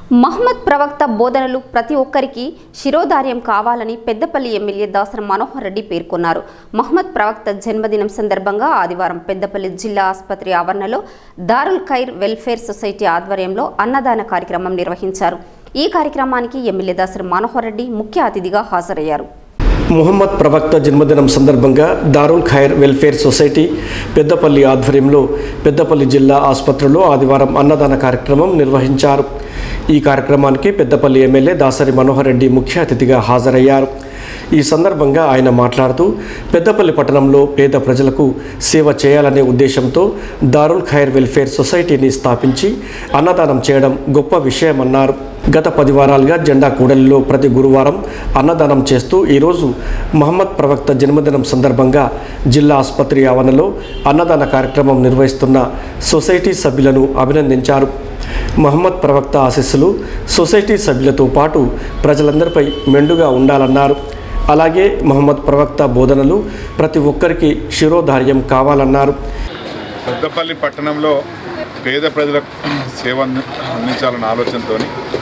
మహమ్మద్ ప్రవక్త బోధనలు ప్రతి ఒక్కరికి శిరోధార్యం కావాలని పెద్దపల్లి ఎమ్మెల్యే దాసరి మనోహర్ రెడ్డి పేర్కొన్నారు మహమ్మద్ ప్రవక్త జన్మదినం సందర్భంగా ఆదివారం పెద్దపల్లి జిల్లా ఆసుపత్రి ఆవరణలో దారుల్ ఖైర్ వెల్ఫేర్ సొసైటీ ఆధ్వర్యంలో అన్నదాన కార్యక్రమం నిర్వహించారు ఈ కార్యక్రమానికి ఎమ్మెల్యే దాసరి మనోహర్ రెడ్డి ముఖ్య అతిథిగా హాజరయ్యారు ముహమ్మద్ ప్రవక్త జన్మదినం సందర్భంగా దారుల్ ఖైర్ వెల్ఫేర్ సొసైటీ పెద్దపల్లి ఆధ్వర్యంలో పెద్దపల్లి జిల్లా ఆసుపత్రిలో ఆదివారం అన్నదాన కార్యక్రమం నిర్వహించారు ఈ కార్యక్రమానికి పెద్దపల్లి ఎమ్మెల్యే దాసరి మనోహర్ రెడ్డి ముఖ్య అతిథిగా హాజరయ్యారు ఈ సందర్భంగా ఆయన మాట్లాడుతూ పెద్దపల్లి పట్టణంలో పేద ప్రజలకు సేవ చేయాలనే ఉద్దేశంతో దారుల్ ఖైర్ వెల్ఫేర్ సొసైటీని స్థాపించి అన్నదానం చేయడం గొప్ప విషయమన్నారు గత పది వారాలుగా జెండా కూడలిలో ప్రతి గురువారం అన్నదానం చేస్తూ ఈరోజు మహమ్మద్ ప్రవక్త జన్మదినం సందర్భంగా జిల్లా ఆసుపత్రి ఆవరణలో అన్నదాన కార్యక్రమం నిర్వహిస్తున్న సొసైటీ సభ్యులను అభినందించారు మహమ్మద్ ప్రవక్త ఆశీస్సులు సొసైటీ సభ్యులతో పాటు ప్రజలందరిపై మెండుగా ఉండాలన్నారు అలాగే మహమ్మద్ ప్రవక్త బోధనలు ప్రతి ఒక్కరికి శిరోధార్యం కావాలన్నారు పెద్దపల్లి పట్టణంలో పేద ప్రజలకు సేవ అంది- అందించాలన్న ఆలోచనతో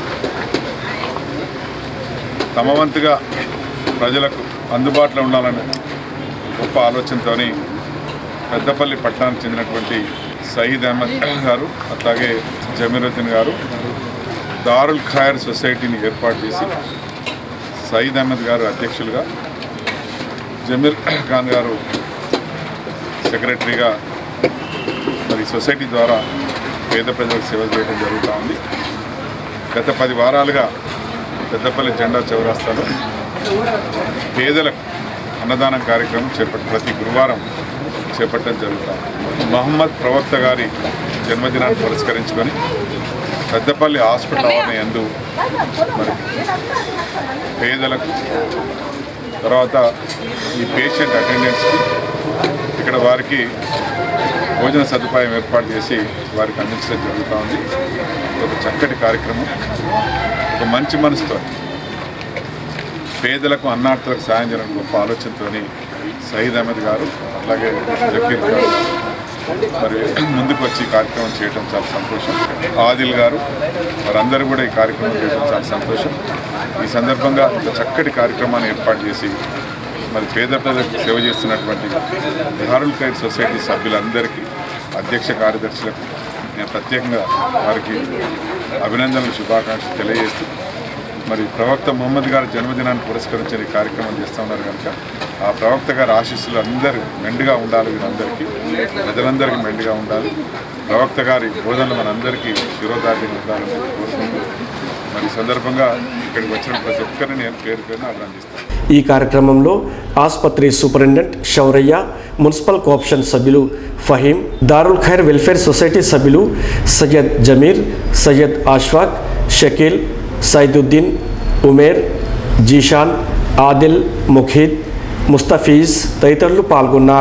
తమ వంతుగా ప్రజలకు అందుబాటులో ఉండాలనే గొప్ప ఆలోచనతో పెద్దపల్లి పట్టణానికి చెందినటువంటి సయీద్ అహ్మద్ గారు అట్లాగే జమీరుద్దీన్ గారు దారుల్ ఖైర్ సొసైటీని ఏర్పాటు చేసి సయీద్ అహ్మద్ గారు అధ్యక్షులుగా జమీర్ ఖాన్ గారు సెక్రటరీగా మరి సొసైటీ ద్వారా పేద ప్రజలకు సేవ చేయడం జరుగుతూ ఉంది గత పది వారాలుగా పెద్దపల్లి జెండా చౌరాస్తాలో పేదలకు అన్నదానం కార్యక్రమం చేపట్టి ప్రతి గురువారం చేపట్టడం జరుగుతాం మహమ్మద్ ప్రవక్త గారి జన్మదినాన్ని పురస్కరించుకొని పెద్దపల్లి హాస్పిటల్ ఆవరణ యందు మరి పేదలకు తర్వాత ఈ పేషెంట్ అటెండెన్స్కి ఇక్కడ వారికి భోజన సదుపాయం ఏర్పాటు చేసి వారికి అందించడం జరుగుతూ ఉంది ఒక చక్కటి కార్యక్రమం ఒక మంచి మనసుతో పేదలకు అన్నార్థులకు సాయం చేయడం గొప్ప ఆలోచనతో సయీద్ అహ్మద్ గారు అట్లాగే జకీర్ గారు మరి ముందుకు వచ్చి ఈ కార్యక్రమం చేయడం చాలా సంతోషం ఆదిల్ గారు వారందరూ కూడా ఈ కార్యక్రమం చేయడం చాలా సంతోషం ఈ సందర్భంగా ఇంత చక్కటి కార్యక్రమాన్ని ఏర్పాటు చేసి మరి పేద ప్రజలకు సేవ చేస్తున్నటువంటి దారుల్ ఖైర్ సొసైటీ సభ్యులందరికీ అధ్యక్ష కార్యదర్శులకు నేను ప్రత్యేకంగా వారికి అభినందనలు శుభాకాంక్షలు తెలియజేస్తూ మరి ప్రవక్త ముహమ్మద్ గారి జన్మదినాన్ని పురస్కరించిన ఈ కార్యక్రమం చేస్తూ ఉన్నారు కనుక ఆ ప్రవక్త గారి ఆశీస్సులు అందరూ మెండుగా ఉండాలి వీరందరికీ ప్రజలందరికీ మెండుగా ఉండాలి ప్రవక్త గారి బోధనలు మనందరికీ శిరోధార్యం ఉండాలని కోరుకుంటూ మరి ఈ సందర్భంగా ఇక్కడికి వచ్చిన ప్రతి ఒక్కరిని నేను పేరు పేరున అభినందిస్తాను ఈ కార్యక్రమంలో ఆసుపత్రి సూపరింటెండెంట్ శౌరయ్య మున్సిపల్ కోఆప్షన్ సభ్యులు ఫహీం దారుల్ ఖైర్ వెల్ఫేర్ సొసైటీ సభ్యులు సయ్యద్ జమీర్ సయ్యద్ ఆష్వాక్ షకీల్ సైదుద్దీన్ ఉమేర్ జీషాన్ ఆదిల్ ముఖీద్ ముస్తఫీజ్ తదితరులు పాల్గొన్నారు